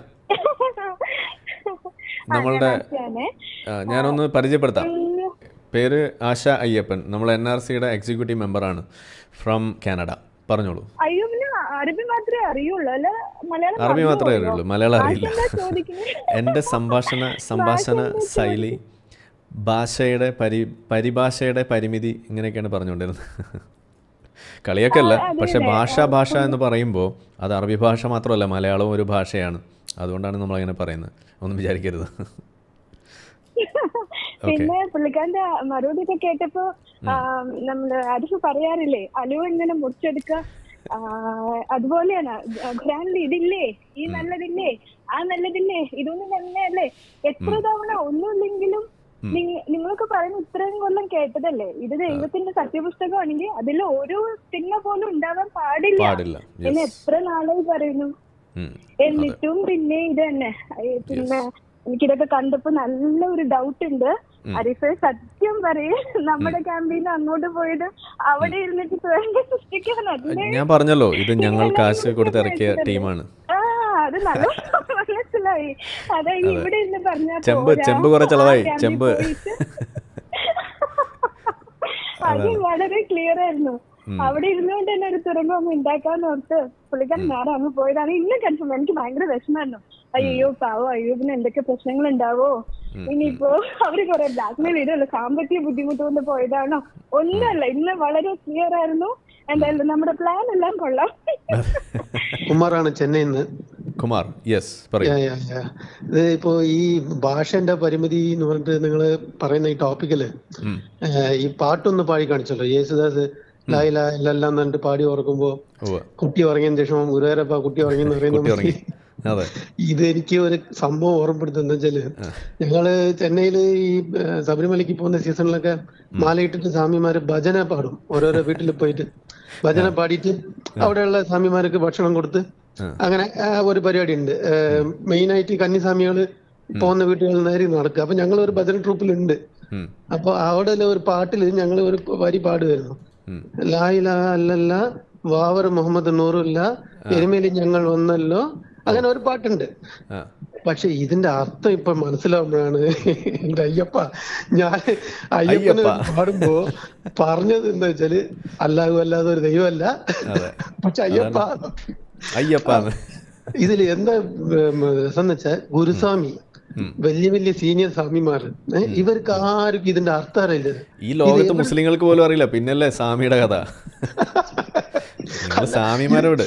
നമ്മളുടെ ആ, ഞാനൊന്ന് പരിചയപ്പെടുത്താം പേര് ആശ അയ്യപ്പൻ നമ്മൾ എൻ ആർ സിയുടെ എക്സിക്യൂട്ടീവ് മെമ്പറാണ് ഫ്രം കാനഡ പറഞ്ഞോളൂ അയ്യോ പിന്നെ അറബി മാത്രമേ അറിയുള്ളൂ അല്ല മലയാളം അറബി മാത്രമേ അറിയുമോ? അറിയുള്ളൂ മലയാളം അറിയില്ല ഭാഷ എന്താ ചോദിക്കുന്നത്? എൻ്റെ സംഭാഷണ സംഭാഷണ എന്താ ശൈലി ഭാഷയുടെ പരി പരിഭാഷയുടെ പരിമിതി ഇങ്ങനെയൊക്കെയാണ് പറഞ്ഞുകൊണ്ടിരുന്നത് കളിയൊക്കെ അല്ല ആ, അതെ, പക്ഷെ അതെ. ഭാഷ ഭാഷ എന്ന് പറയുമ്പോൾ അത് അറബി ഭാഷ മാത്രമല്ല മലയാളവും ഒരു ഭാഷയാണ് അതുകൊണ്ടാണ് നമ്മൾ അങ്ങനെ പറയുന്നത് ഒന്നും വിചാരിക്കരുത് ഓക്കെ പിന്നെ പുള്ളിക്കാരന്റെ മറുപടി ഒക്കെ കേട്ടപ്പോ ആ, നമ്മള് ആരിഫ് പറയാറില്ലേ അലുവ ഇങ്ങനെ മുറിച്ചെടുക്ക ആ, അതുപോലെയാണ് ഖുറാനിൽ ഇതില്ലേ ഈ നല്ലതില്ലേ ആ നല്ലതില്ലേ ഇതൊന്നും നല്ലതല്ലേ എത്ര തവണ ഒന്നുമില്ലെങ്കിലും നിങ്ങ- നിങ്ങളൊക്കെ പറയുന്ന ഇത്രയും കൊല്ലം കേട്ടതല്ലേ ഇത് ദൈവത്തിന്റെ സത്യപുസ്തകമാണെങ്കിൽ അതിൽ ഒരു തിന്മ പോലും ഉണ്ടാവാൻ പാടില്ല പാടില്ല എന്ന് യെസ് എത്ര നാളായി പറയുന്നു എന്നിട്ടും പിന്നെ ഇത് തന്നെ ഈ പിന്നെ എനിക്കിതൊക്കെ കണ്ടപ്പോ നല്ല ഒരു ഡൗട്ട് ഉണ്ട് അരിഫെ സത്യം പറയും നമ്മുടെ ക്യാമ്പയിൻ അങ്ങോട്ട് പോയത് അവിടെ ഇരുന്നിട്ട് സ്വയം സൃഷ്ടിക്കാനല്ലേ ഞാൻ പറഞ്ഞല്ലോ ഇത് ഞങ്ങൾ കാശ് കൊടുത്ത് ഇറക്കിയ ടീമാണ് ആ അത് നല്ല മനസ്സിലായി അതായത് ഇവിടെ ഇരുന്ന് പറഞ്ഞാ ചെമ്പ് പോരാ. ചെമ്പ് കുറെ ചെലവായി ആ ക്യാമ്പിൽ ചെമ്പ് പോയിട്ട് അത് വളരെ ക്ലിയർ ആയിരുന്നു അവിടെ ഇരുന്നുകൊണ്ട് തന്നെ ഒരു തുറമുഖം ഉണ്ടാക്കാന്ന് ഓർത്ത് പുള്ളിക്കാരൻ നേരെ അങ്ങ് പോയതാണ് ഇന്നും കൺഫേം എനിക്ക് ഭയങ്കര വിഷമായിരുന്നു അയ്യോ പാവോ അയ്യോ പിന്നെ എന്തൊക്കെ പ്രശ്നങ്ങൾ ഉണ്ടാവോ ഇനിയിപ്പോ അവര് കുറെ ബ്ലാക്ക് മെയിൽ ഇടല്ലോ സാമ്പത്തിക ബുദ്ധിമുട്ട് കൊണ്ട് പോയതാണോ ഒന്നുമല്ല ഇന്ന് വളരെ ക്ലിയർ ആയിരുന്നു എന്തായാലും നമ്മുടെ പ്ലാൻ എല്ലാം കൊള്ളാം കുമാറാണ് ചെന്നൈയിൽ നിന്ന് കുമാർ യെസ് പറയൂ യാ, യാ, യാ. ഇത് ഇപ്പോ ഈ ഭാഷന്റെ പരിമിതി എന്ന് പറഞ്ഞിട്ട് നിങ്ങൾ പറയുന്ന ഈ ടോപ്പിക്കല് ഉം. ഈ പാട്ടൊന്ന് പാടി കാണിച്ചല്ലോ യേശുദാസ് ലായില എല്ലാം എന്നിട്ട് പാടി ഓർക്കുമ്പോ ഉവ്വ്. കുട്ടി ഉറങ്ങിയതിന് ശേഷം ഗുരുവായൂരപ്പ കുട്ടി ഉറങ്ങി എന്ന് കുട്ടി പറയുന്ന ഉറങ്ങി അതെ ഇത് എനിക്ക് ഒരു സംഭവം ഓർമ്മപ്പെടുത്തുന്ന വെച്ചാല് ഞങ്ങള് ചെന്നൈയില് ഈ ഏഹ്, ശബരിമലയ്ക്ക് പോകുന്ന സീസണിലൊക്കെ മാലയിട്ടിട്ട് സ്വാമിമാര് ഭജന പാടും ഓരോരോ വീട്ടിൽ പോയിട്ട് ഭജന പാടിയിട്ട് അവിടെയുള്ള സ്വാമിമാർക്ക് ഭക്ഷണം കൊടുത്ത് അങ്ങനെ ആ, ഒരു പരിപാടി ഉണ്ട് മെയിൻ ആയിട്ട് കന്നിസ്വാമികള് പോകുന്ന വീട്ടുകളിൽ നേരെ നടക്കുക അപ്പൊ ഞങ്ങൾ ഒരു ഭജന ട്രൂപ്പിലുണ്ട് ഉം. അപ്പൊ അവിടെ ഒരു പാട്ടില് ഞങ്ങൾ ഒരു വരി പാടുമായിരുന്നു ഉം. ലാ ഇലാഹ അല്ലല്ല വാവർ മുഹമ്മദ് നൂറുല്ല എരുമേലി ഞങ്ങൾ വന്നല്ലോ അങ്ങനെ ഒരു പാട്ടുണ്ട് ആ പക്ഷെ ഇതിന്റെ അർത്ഥം ഇപ്പൊ മനസ്സിലാവുമ്പോഴാണ് എന്റെ അയ്യപ്പ ഞാൻ അയ്യപ്പന് അയ്യപ്പ. പാടുമ്പോ പറഞ്ഞത് എന്താ വെച്ചാല് അല്ലാഹു അല്ലാതെ ഒരു ദൈവമല്ല അതെ പക്ഷെ അയ്യപ്പ അയ്യപ്പാന്ന് ഇതിൽ എന്താ ഉം, രസം എന്ന് വെച്ചാൽ ഗുരുസ്വാമി ഉം. വലിയ വലിയ സീനിയർ സ്വാമിമാർ ഏ, ഇവർക്ക് ആർക്കും ഇതിന്റെ അർത്ഥം അറിയില്ല ഈ ലോകത്ത് മുസ്ലിങ്ങൾക്ക് പോലും അറിയില്ല പിന്നല്ലേ സ്വാമിയുടെ കഥ നിങ്ങൾ സ്വാമിമാരോട്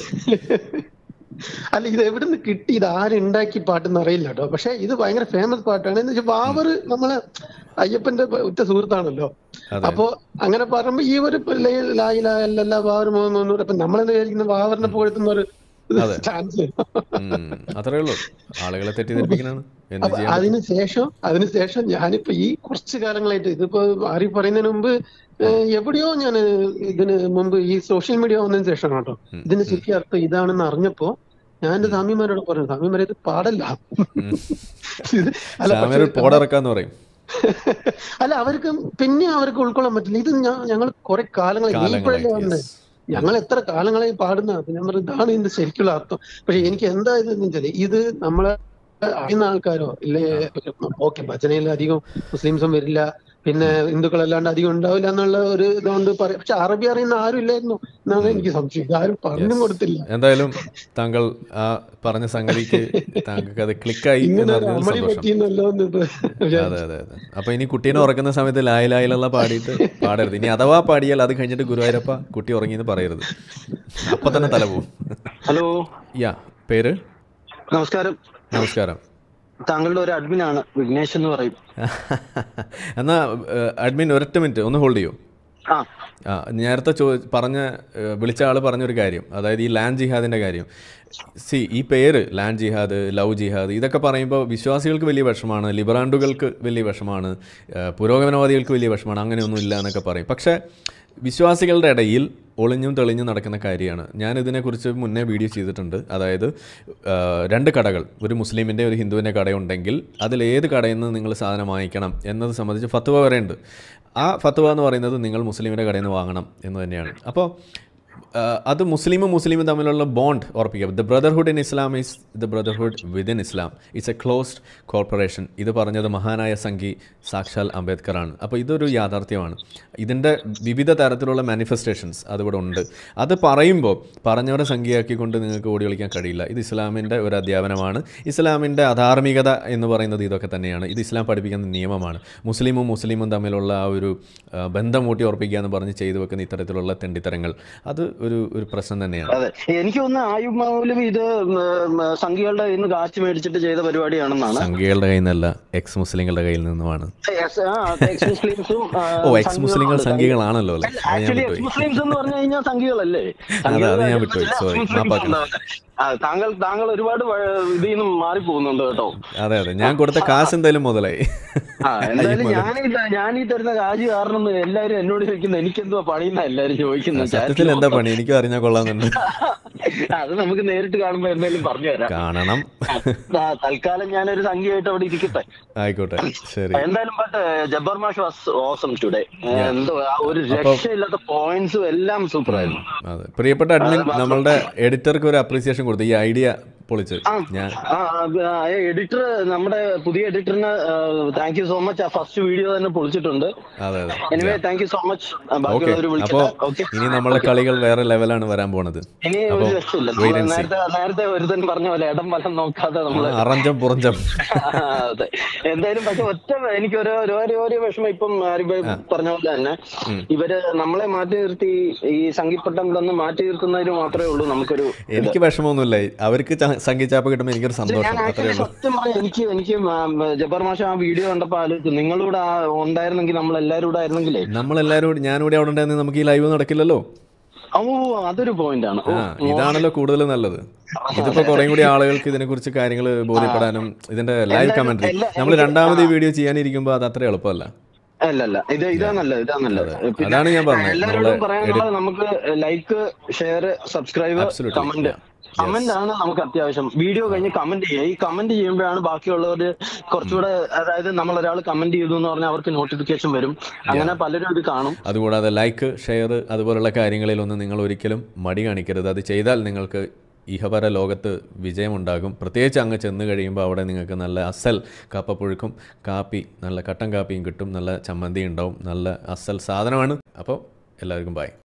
അല്ല ഇത് എവിടുന്ന് കിട്ടി ഇത് ആരുണ്ടാക്കി പാട്ടെന്ന് അറിയില്ല കേട്ടോ പക്ഷെ ഇത് ഭയങ്കര ഫേമസ് പാട്ടാണ് എന്ന് വെച്ചാൽ വാവർ നമ്മളെ അയ്യപ്പന്റെ ഉറ്റ സുഹൃത്താണല്ലോ അതെ. അപ്പൊ അങ്ങനെ പറയുമ്പോ ഈ ഒരു ലായില്ല വാവർ മുഹമ്മദ് അപ്പൊ നമ്മളെന്താ വിചാരിക്കുന്ന വാവറിനെ പുകഴ്ത്തുന്ന ഒരു അതെ. ചാൻസ് ഉം. അത്രേ ഉള്ളൂ ആളുകളെ തെറ്റിദ്ധരിപ്പിക്കാനാണ് എന്ത് അപ്പൊ ചെയ്യാൻ അതിനുശേഷം അതിനുശേഷം ഞാനിപ്പോ ഈ കുറച്ച് കാലങ്ങളായിട്ട് ഇതിപ്പോ ആരി പറയുന്നതിന് മുമ്പ് ഏഹ്, എവിടെയോ ഞാൻ ഇതിന് മുമ്പ് ഈ സോഷ്യൽ മീഡിയ വന്നതിന് ശേഷം കേട്ടോ ഇതിന് ശരിക്കും അർത്ഥം ഇതാണെന്ന് അറിഞ്ഞപ്പോ ഞാൻ എന്റെ സ്വാമിമാരോട് പറഞ്ഞു സ്വാമിമാരെ ഇത് പാടല്ല ഇത് അല്ല സ്വാമിയാർ പക്ഷേ പോടിറക്കാന്ന് പറയും അല്ല അവർക്ക് പിന്നെ അവർക്ക് ഉൾക്കൊള്ളാൻ പറ്റില്ല ഇത് ഞങ്ങൾ കുറെ കാലങ്ങളായി നീ ഇപ്പോഴല്ലേ കാലങ്ങളായി വന്നേ yes. ഞങ്ങൾ എത്ര കാലങ്ങളായി പാടുന്ന അപ്പൊ ഞാൻ പറഞ്ഞു ഇതാണ് ഇതിന്റെ ശരിക്കുള്ള അർത്ഥം പക്ഷെ എനിക്ക് എന്താ ഇതെന്ന് വെച്ചാല് ഇത് നമ്മളെ അറിയുന്ന ആൾക്കാരോ ഇല്ലേ ഓക്കെ ഭജനയിൽ അധികം മുസ്ലിംസും വരില്ല പിന്നെ ഹിന്ദുക്കളല്ലാണ്ട് അധികം ഉണ്ടാവില്ല എന്നുള്ള ഒരു ഇതുകൊണ്ട് പറയാം പക്ഷെ അറബി അറിയുന്ന ആരും ഇല്ലായിരുന്നു എന്നാണ് എനിക്ക് സംശയം ഇത് ആരും പറഞ്ഞും കൊടുത്തില്ല എന്തായാലും താങ്കൾ ആ പറഞ്ഞ സംഗതിക്ക് താങ്കൾക്ക് അത് ക്ലിക്കായി എന്ന് ഇങ്ങനെ ഒരു അറിഞ്ഞതിൽ അമളി സന്തോഷം പറ്റിയെന്നല്ലോ എന്ന് ഇപ്പൊ വിചാരിച്ചു. അതെ അതെ അതെ അപ്പൊ ഇനി കുട്ടീനെ ഉറക്കുന്ന സമയത്ത് ലായ ലായിലുള്ള പാടിയിട്ട് പാടരുത് ഇനി അഥവാ പാടിയാൽ അത് കഴിഞ്ഞിട്ട് ഗുരുവായൂരപ്പ കുട്ടി ഉറങ്ങിയെന്ന് പറയരുത് അപ്പൊ തന്നെ തല പോവും ഹലോ യാ പേര് നമസ്കാരം നമസ്കാരം താങ്കളുടെ ഒരു അഡ്മിൻ ആണ് വിഘ്നേഷ് എന്ന് പറയും എന്നാ അഡ്മിൻ ഒരൊറ്റ മിനിറ്റ് ഒന്ന് ഹോൾഡ് ചെയ്യൂ ആ ആ നേരത്തെ ചോ പറഞ്ഞ ഏഹ്, വിളിച്ച ആൾ പറഞ്ഞൊരു കാര്യം അതായത് ഈ ലാൻഡ് ജിഹാദിൻ്റെ കാര്യം സി ഈ പേര് ലാൻഡ് ജിഹാദ് ലവ് ജിഹാദ് ഇതൊക്കെ പറയുമ്പോൾ വിശ്വാസികൾക്ക് വലിയ വിഷമാണ് ലിബറാണ്ടുകൾക്ക് വലിയ വിഷമാണ് ഏഹ്, പുരോഗമനവാദികൾക്ക് വലിയ വിഷമാണ് അങ്ങനെയൊന്നും ഇല്ല എന്നൊക്കെ പറയും പക്ഷേ വിശ്വാസികളുടെ ഇടയിൽ ഒളിഞ്ഞും തെളിഞ്ഞും നടക്കുന്ന കാര്യമാണ് ഞാൻ ഇതിനെക്കുറിച്ച് മുന്നേ വീഡിയോ ചെയ്തിട്ടുണ്ട് അതായത് ആ, രണ്ട് കടകൾ ഒരു മുസ്ലിമിൻ്റെ ഒരു ഹിന്ദുവിൻ്റെ കടയുണ്ടെങ്കിൽ അതിൽ ഏത് കടയിൽ നിന്ന് നിങ്ങൾ സാധനം വാങ്ങിക്കണം എന്നത് സംബന്ധിച്ച് ഫത്വ വരെ ഉണ്ട് ആ ഫത്വ എന്ന് പറയുന്നത് നിങ്ങൾ മുസ്ലിമിൻ്റെ കടയിൽ നിന്ന് വാങ്ങണം എന്ന് തന്നെയാണ് അപ്പോൾ ആ, അത് മുസ്ലിമും മുസ്ലിമും തമ്മിലുള്ള ബോണ്ട് ഉറപ്പിക്കുക the brotherhood in Islam is the brotherhood within Islam it's a closed corporation ഇത് പറഞ്ഞത് മഹാനായ സംഘി സാക്ഷാൽ അംബേദ്കറാണ് അപ്പോൾ ഇതൊരു യാഥാർത്ഥ്യമാണ് ഇതിൻ്റെ വിവിധ തരത്തിലുള്ള മാനിഫെസ്റ്റേഷൻസ് അതിവിടെ ഉണ്ട് അത് പറയുമ്പോൾ പറഞ്ഞവരെ സംഖ്യയാക്കിക്കൊണ്ട് നിങ്ങൾക്ക് ഓടി കളിക്കാൻ കഴിയില്ല ഇത് ഇസ്ലാമിൻ്റെ ഒരു അധ്യാപനമാണ് ഇസ്ലാമിൻ്റെ അധാർമികത എന്ന് പറയുന്നത് ഇതൊക്കെ തന്നെയാണ് ഇത് ഇസ്ലാം പഠിപ്പിക്കുന്ന നിയമമാണ് മുസ്ലിമും മുസ്ലിമും തമ്മിലുള്ള ആ ഒരു ആ, ബന്ധം ഊട്ടി ഉറപ്പിക്കുക എന്ന് പറഞ്ഞ് ചെയ്തു വെക്കുന്ന ഇത്തരത്തിലുള്ള തെണ്ടിത്തരങ്ങൾ അത് ഒരു ഒരു പ്രശ്നം തന്നെയാണ് അതെ എനിക്ക് തോന്നുന്നു ആയുബ് മൗലവി ഇത് ഉം, ഉം, സംഘികളുടെ കയ്യിൽ നിന്ന് കാശ് മേടിച്ചിട്ട് ചെയ്ത പരിപാടിയാണെന്നാണ് സംഘികളുടെ കയ്യിൽ നിന്നല്ല എക്സ് മുസ്ലിങ്ങളുടെ കയ്യിൽ നിന്നുമാണ് എക്സ് ആ, എക്സ് മുസ്ലിംസും ആ, ഓ എക്സ് മുസ്ലിങ്ങൾ സംഘികളുണ്ട്. സംഘികളാണല്ലോ അല്ലേ അത് ഞാൻ ആക്ച്വലി എക്സ് വിട്ടുപോയി മുസ്ലിംസ് എന്ന് പറഞ്ഞു കഴിഞ്ഞാൽ സംഘികളല്ലേ അതെ, അത് ഞാൻ വിട്ടുപോയി. Sorry. മാപ്പാക്കണം. ആ, താങ്കൾ താങ്കൾ ഒരുപാട് വ- ഇതിൽ നിന്ന് മാറി പോകുന്നുണ്ട് കേട്ടോ അതെ അതെ ഞാൻ കൊടുത്ത കാശ് എന്തായാലും മുതലായി ആ എന്തായാലും ഞാനില്ല ഞാൻ ഈ തരുന്ന കാശ് കാരണം എല്ലാരും എന്നോട് ചോദിക്കുന്നത് എനിക്കെന്തുവാ പണിയെന്നാ എല്ലാരും ചോദിക്കുന്നത് സത്യത്തിൽ എന്താ പണി എനിക്കും അറിഞ്ഞാൽ കൊള്ളാമെന്നുണ്ട് അത് നമുക്ക് നേരിട്ട് കാണുമ്പോ എന്തായാലും പറഞ്ഞു തരാം കാണണം ആ, തൽക്കാലം ഞാനൊരു സംഖ്യയായിട്ട് അവിടെ ഇരിക്കട്ടെ ആയിക്കോട്ടെ ശരി എന്തായാലും ബട്ട് ജബ്ബർ മാഷ് വാസ് ഓസം ടുഡേ എന്തോ ആ ഒരു അപ്പം- രക്ഷയില്ലാത്ത പോയിന്റ്സും എല്ലാം സൂപ്പർ ആയിരുന്നു അതെ പ്രിയപ്പെട്ട അഡ്മിൻ നമ്മളുടെ എഡിറ്റർക്ക് ഒരു അപ്രീസിയേഷൻ കൊടുത്തു ഈ ഐഡിയ പൊളിച്ച് ഞാൻ ആ എഡിറ്റർ നമ്മുടെ പുതിയ എഡിറ്ററിന് താങ്ക് യു സോ മച്ച് ആ ഫസ്റ്റ് വീഡിയോ തന്നെ പൊളിച്ചിട്ടുണ്ട് അതെ അതെ anyway thank you so much okay ബാക്കിയുള്ളവർ അപ്പോ വിളിക്കട്ടെ ഓക്കെ ഇനി നമ്മളെ കളികൾ വേറെ ലെവലാണ് വരാൻ പോണത് ഇനി അപ്പോ ഒരു രക്ഷയില്ല wait നമ്മള് and see. നേരത്തെ നേരത്തെ ഒരുതൻ പറഞ്ഞ പോലെ ഇടം വലം നോക്കാതെ നമ്മള് അറഞ്ചം പുറഞ്ചം അതെ എന്തായാലും പക്ഷെ ഒറ്റ എനിക്ക് ഒരു ഒരു ഒരു ഒരു വിഷമം ഇപ്പം ആരിഫ് പറഞ്ഞ പോലെ തന്നെ ഇവര് നമ്മളെ മാറ്റി നിർത്തി ഈ സംഘിപ്പട്ടം തന്നെ മാറ്റി നിർത്തുന്നതിന് മാത്രമേ ഉള്ളൂ നമുക്കൊരു ഇത്. എനിക്ക് വിഷമമൊന്നുമില്ല അവർക്ക് ച- സംഗീതാപ്പ് കിട്ടുമ്പോൾ എനിക്കൊരു ഞാൻ സന്തോഷം അത്രേ ആക്ച്വലി ഉള്ളൂ സത്യം പറഞ്ഞ എനിക്ക് എനിക്ക് മ- ജബ്ബാർ മാഷ ആ വീഡിയോ കണ്ടപ്പോ ആലോചിച്ചു നിങ്ങളൂടെ ആ ഉണ്ടായിരുന്നെങ്കിൽ നമ്മൾ എല്ലാവരും കൂടെ ആയിരുന്നെങ്കിലേ നമ്മളെല്ലാവരും കൂടി- ഞാനിവിടെ അവിടെ ഉണ്ടായിരുന്നു നമുക്ക് ഈ ലൈവ് നടക്കില്ലല്ലോ ഓ അതൊരു പോയിന്റ് ആണ് ഓ, ആ ഇതാണല്ലോ കൂടുതൽ നല്ലത് ഇതിപ്പോ കുറേ കൂടി ആളുകൾക്ക് ഇതിനെക്കുറിച്ച് കാര്യങ്ങൾ ബോധ്യപ്പെടാനും ഇതിന്റെ ലൈവ് കമന്ററി എല്ലാ- നമ്മൾ രണ്ടാമത് ഈ വീഡിയോ ചെയ്യാനിരിക്കുമ്പോൾ അത് അത്ര എളുപ്പമല്ല അല്ല അല്ല ഇത് ഇതാ നല്ലത് ഇതാ നല്ലത് പിന്നെ അതാണ് ഞാൻ പറഞ്ഞത്. എല്ലാവരോടും നമ്മളെ പറയാനുള്ളത് നമുക്ക് like share subscribe Absolutely. Comment comment ആണ് നമുക്ക് അത്യാവശ്യം വീഡിയോ കഴിഞ്ഞ് കമന്റ് ചെയ്യുക ഈ കമന്റ് ചെയ്യുമ്പോഴാണ് ബാക്കിയുള്ളവർ കുറച്ചുകൂടെ അതായത് നമ്മൾ ഒരാൾ കമന്റ് ചെയ്തു എന്ന് പറഞ്ഞാൽ അവർക്ക് നോട്ടിഫിക്കേഷൻ വരും അങ്ങനെ പലരും ഇത് കാണും അതുകൂടാതെ ലൈക്ക് ഷെയർ അതുപോലുള്ള കാര്യങ്ങളിലൊന്നും നിങ്ങൾ ഒരിക്കലും മടി കാണിക്കരുത് അത് ചെയ്താൽ നിങ്ങൾക്ക് ഇഹപര ലോകത്ത് വിജയമുണ്ടാകും പ്രത്യേകിച്ച് അങ്ങ് ചെന്ന് കഴിയുമ്പോൾ അവിടെ നിങ്ങൾക്ക് നല്ല അസൽ കപ്പപ്പുഴുക്കും കാപ്പി നല്ല കട്ടൻ കാപ്പിയും കിട്ടും നല്ല ചമ്മന്തി ഉണ്ടാവും നല്ല അസൽ സാധനമാണ് അപ്പോൾ എല്ലാവർക്കും ബൈ